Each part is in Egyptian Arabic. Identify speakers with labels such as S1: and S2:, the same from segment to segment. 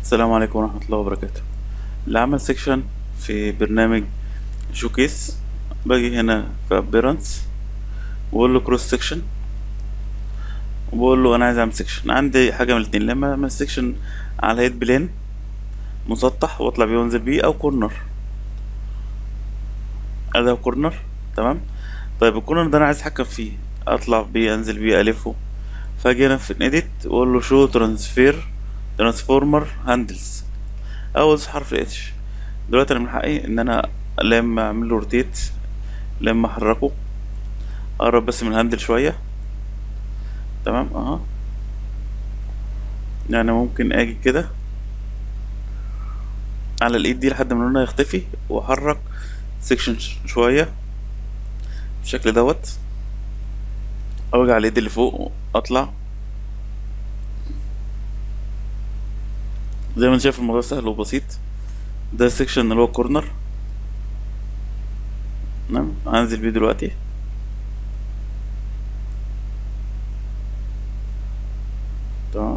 S1: السلام عليكم ورحمة الله وبركاته اللي عمل سيكشن في برنامج شوكيس باجي هنا في ابيرنس وبقول له كروس سيكشن وبقول له انا عايز اعمل سيكشن عندي حاجة من الاتنين لما اعمل سيكشن على هيد بلين مسطح واطلع بيه وانزل بيه او كورنر ادي كورنر تمام طيب الكورنر ده انا عايز اتحكم فيه اطلع بيه انزل بيه الفه فاجي هنا في اديت واقول له شو ترانسفير ترانسفورمر هاندلز اول حرف اتش دلوقتي انا من حقي ان انا لما اعمل له روتيت لما احركه اقرب بس من الهاندل شويه تمام اهو يعني ممكن اجي كده على الايد دي لحد ما لونها يختفي واحرك سيكشن شويه بالشكل دوت او اجي على الايد اللي فوق اطلع زي ما انت شايف الموضوع سهل وبسيط ده السكشن اللي هو كورنر تمام هنزل بيه دلوقتي تمام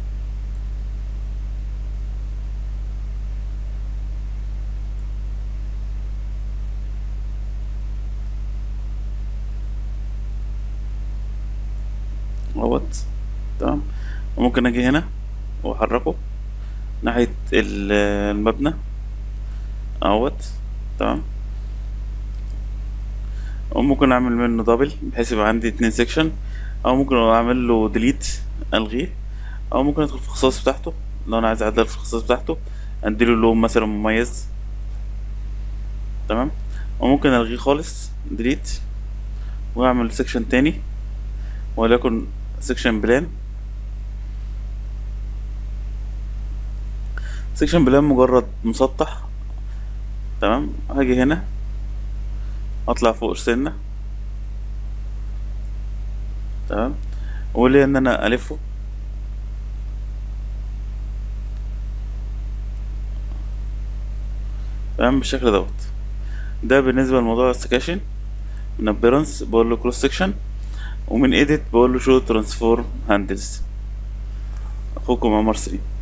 S1: اهوت تمام وممكن اجي هنا واحركه ناحية ال- المبنى اهوت تمام وممكن اعمل منه دبل بحيث يبقى عندي اتنين سيكشن او ممكن اعمل له ديليت الغيه او ممكن ادخل في الخصائص بتاعته لو انا عايز اعدل في الخصائص بتاعته اديله لون مثلا مميز تمام وممكن الغيه خالص ديليت واعمل سيكشن تاني وليكن سيكشن بلان سيكشن بلان مجرد مسطح تمام هاجي هنا اطلع فوق سنة تمام وليه ان انا الفه تمام بالشكل دوت ده بالنسبة لموضوع السكاشن من ابيرنس بقول له كروس سكشن ومن ايديت بقول له شو ترانسفورم هاندلز اخوكم عمر سليم